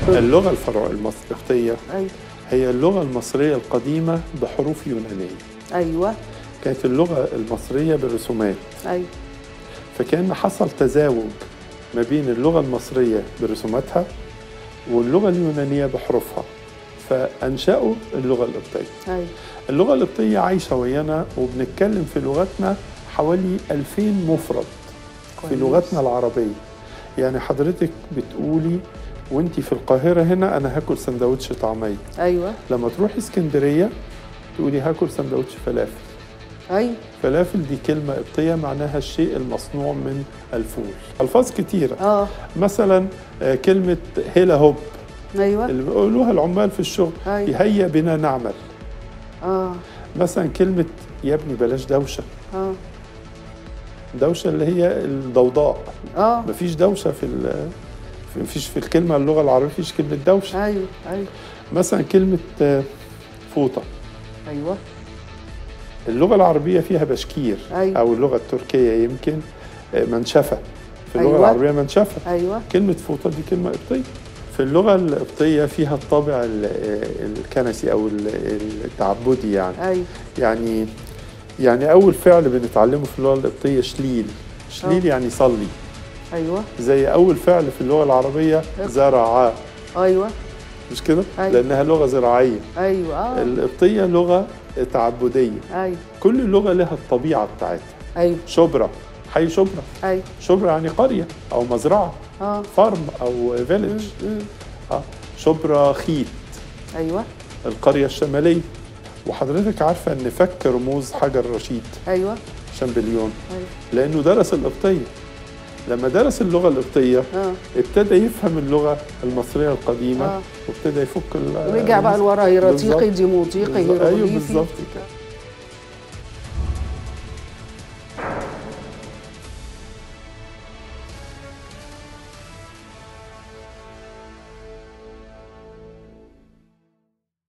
اللغة الفرع المصرية ايوه هي اللغة المصرية القديمة بحروف يونانية ايوه كانت اللغة المصرية بالرسومات ايوه فكان حصل تزاوج ما بين اللغة المصرية برسوماتها واللغة اليونانية بحروفها فأنشأوا اللغة القبطية ايوه اللغة القبطية عايشة ويانا وبنتكلم في لغتنا حوالي 2000 مفرد في كويس. لغتنا العربية يعني حضرتك بتقولي وانتي في القاهرة هنا أنا هاكل سندوتش طعمية ايوه لما تروحي اسكندرية تقولي هاكل سندوتش فلافل ايوه فلافل دي كلمة قبطية معناها الشيء المصنوع من الفول ألفاظ كتيرة اه مثلا آه، كلمة هيلا هوب ايوه اللي بيقولوها العمال في الشغل ايوه هيا بنا نعمل اه مثلا كلمة يا ابني بلاش دوشة اه دوشة اللي هي الضوضاء اه مفيش دوشة في ال في- مفيش في الكلمة اللغة العربية مفيش كلمة دوشة ايوه ايوه مثلا كلمة آه، فوطة ايوه اللغة العربية فيها بشكير أيوة. أو اللغة التركية يمكن آه، منشفة في اللغة أيوة. العربية منشفة ايوه كلمة فوطة دي كلمة قبطية في اللغة القبطية فيها الطابع ال- آه، الكنسي أو ال- التعبدي يعني ايوه يعني يعني أول فعل بنتعلمه في اللغة القبطية شليل شليل أه. يعني صلي ايوه زي أول فعل في اللغة العربية أه. زرعا ايوه مش كده؟ أيوة. لأنها لغة زراعية ايوه اه القبطية لغة تعبدية ايوه كل لغة لها الطبيعة بتاعتها ايوه شبرا حي شبرا ايوه شبرا يعني قرية أو مزرعة اه فارم أو فيلج مم. آه. شبرا خيت ايوه القرية الشمالية وحضرتك عارفة أن فك رموز حجر رشيد ايوه شامبليون ايوه لأنه درس القبطية لما درس اللغة القبطية اه ابتدى يفهم اللغة المصرية القديمة آه. وابتدى يفك ال- رجع بقى لورا بالظبط. هيراتيقي ديموطيقي بالظبط. أيوه هيروغليفي بالظبط كده